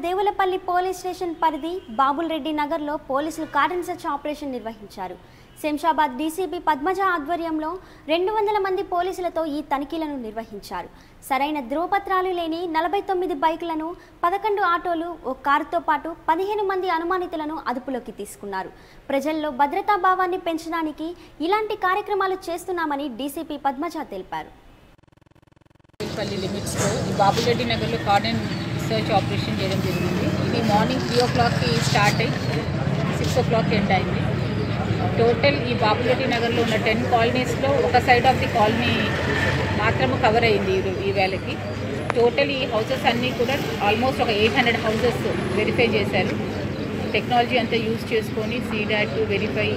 Devulapalli police station పరిధి బాబుల్ రెడ్డి నగర్లో పోలీసులు కార్డన్ సెర్చ్ ఆపరేషన్ నిర్వహించారు శంషాబాద్ డీసీపీ పద్మజ ఆధ్వర్యంలో రెండు వందల మంది పోలీసులతో ఈ తనిఖీలను నిర్వహించారు సరైన ధృవపత్రాలు లేని నలభై తొమ్మిది బైకులను పదకొండు ఆటోలు ఓ కారుతో పాటు పదిహేను మంది అనుమానితులను అదుపులోకి తీసుకున్నారు ప్రజల్లో భద్రతా భావాన్ని పెంచడానికి ఇలాంటి కార్యక్రమాలు చేస్తున్నామని డీసీపీ పద్మజ తెలిపారు పల్లి లిమిట్స్లో ఈ బాబురెడ్డి నగర్లో కార్డన్ సర్చ్ ఆపరేషన్ చేయడం జరిగింది ఇది మార్నింగ్ త్రీ ఓ క్లాక్కి స్టార్ట్ అయ్యి సిక్స్ ఓ క్లాక్ ఎండ్ అయింది టోటల్ ఈ బాబురెడ్డి నగర్లో ఉన్న టెన్ కాలనీస్లో ఒక సైడ్ ఆఫ్ ది కాలనీ మాత్రమే కవర్ అయింది ఈ- ఈ వేళకి టోటల్ ఈ హౌసెస్ అన్నీ కూడా ఆల్మోస్ట్ ఒక ఎయిట్ హండ్రెడ్ హౌసెస్ వెరిఫై చేశారు టెక్నాలజీ అంతా యూజ్ చేసుకొని సీడాట్ వెరిఫై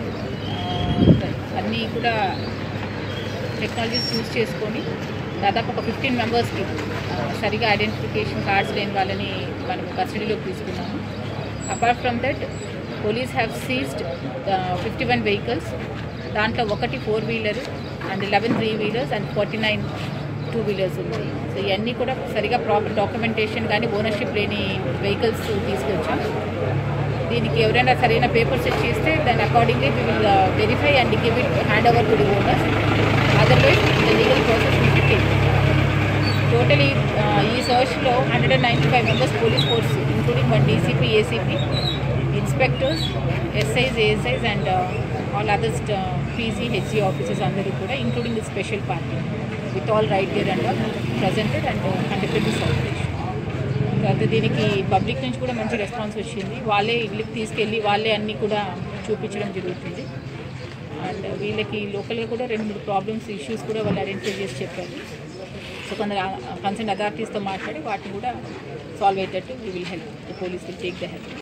అన్నీ కూడా టెక్నాలజీస్ యూజ్ చేసుకొని దాదాపు ఒక ఫిఫ్టీన్ మెంబర్స్కి సరిగా ఐడెంటిఫికేషన్ కార్డ్స్ లేని వాళ్ళని మనం కస్టడీలోకి తీసుకున్నాము apart from that police have seized fifty one vehicles దాంట్లో ఒకటి four wheeler and eleven three wheelers and forty nine two wheelers ఉన్నాయి సో ఇవన్నీ కూడా సరిగా ప్రాపర్ డాక్యుమెంటేషన్ కానీ ఓనర్షిప్ లేని వెహికల్స్ తీసుకొచ్చాం దీనికి ఎవరైనా సరైన పేపర్స్ ఇస్తే దాని accordingly we will verify and give it hand over to the owners otherwise the legal process will be take totally ఈ సర్చ్లో hundred and ninety five members police force including one DCP ACP inspectors SIs ASIs and all others PC HC officers అందరూ కూడా including the special party with all right gear and presented and conducted this operation తర్వాత దీనికి public నుంచి కూడా మంచి response వచ్చింది వాళ్ళే ఇళ్ళకి తీసుకెళ్ళి వాళ్ళే అన్నీ కూడా చూపించడం జరుగుతుంది అండ్ వీళ్ళకి లోకల్గా కూడా రెండు మూడు ప్రాబ్లమ్స్ ఇష్యూస్ కూడా వాళ్ళు ఐడెంటిఫై చేసి చెప్పారు సో కొందరు కన్సర్న్ అథారిటీస్తో మాట్లాడి వాటిని కూడా సాల్వ్ అయ్యేటట్టు we will help the police will take the help